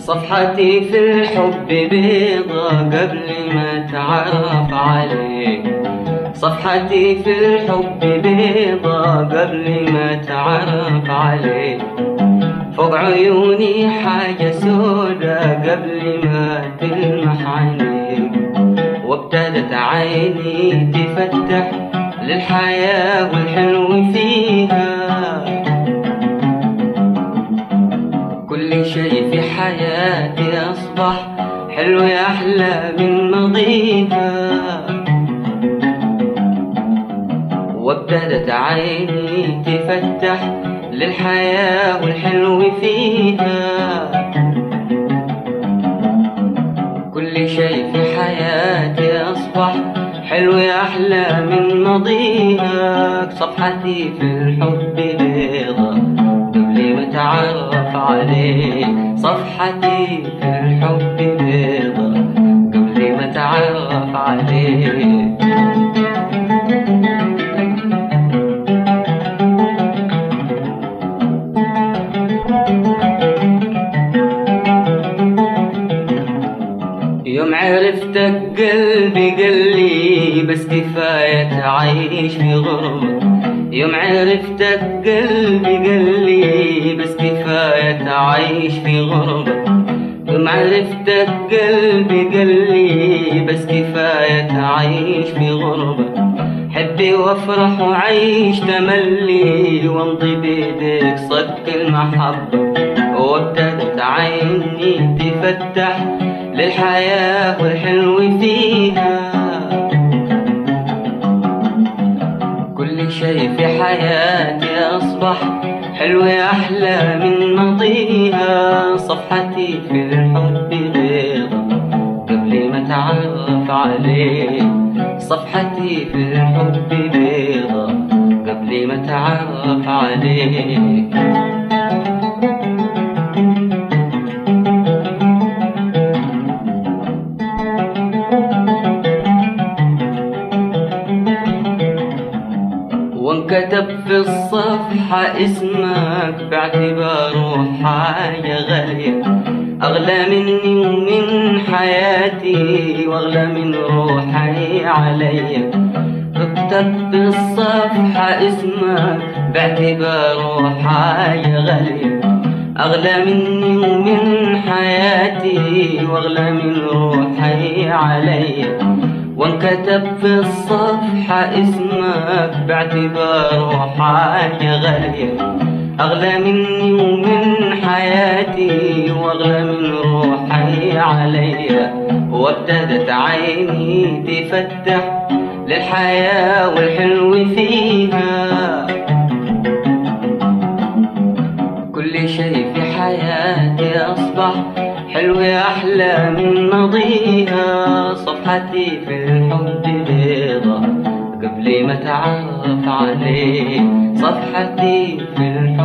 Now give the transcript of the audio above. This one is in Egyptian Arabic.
صفحتي في الحب بيضة قبل ما تعرف عليك صفحتي في الحب بيضة قبل ما تعرف عليك فوق عيوني حاجة سودا قبل ما تلمح عينيك وابتدت عيني تفتح للحياة والحلو فيها كل شيء في حياتي أصبح حلو يا أحلى من ماضيها وابتدت عيني تفتح للحياة والحلو فيها كل شيء في حياتي أصبح حلو يا أحلى من ماضيها صفحتي في الحب بيضة قبل ما تعرف عليك صفحتي في الحب بيضة قبل ما تعرف عليك يوم عرفتك قلبي قلي بس كفاية تعيش في غربة يوم عرفتك قلبي قلي بس كفاية تعيش في غربة يوم عرفتك قلبي قلي بس كفاية تعيش في غربة حبي وافرح وعيش تملي وامضي بيدك صدق المحبة وابتدت عيني تفتح للحياة والحلو فيها كل شيء في حياتي أصبح حلو يا أحلى من ماضيها صفحتي في الحب بيضة قبل ما تعرف عليك صفحتي في الحب بيضة قبل ما تعرف عليك وانكتب في الصفحة اسمك باعتباره حاجة غالية أغلى مني ومن حياتي وأغلى من روحي عليا اكتب في الصفحة اسمك باعتباره حاجة غالية أغلى مني ومن حياتي وأغلى من روحي عليا وانكتب في الصفحة اسمك باعتباره حاجة غالية أغلى مني ومن حياتي وأغلى من روحي عليا وابتدت عيني تفتح للحياة والحلو فيها كل شيء في حياتي أصبح حلو يا أحلى من ماضيها صفحتي في الحب بيضة قبل ما تعرف عليك صفحتي في الحب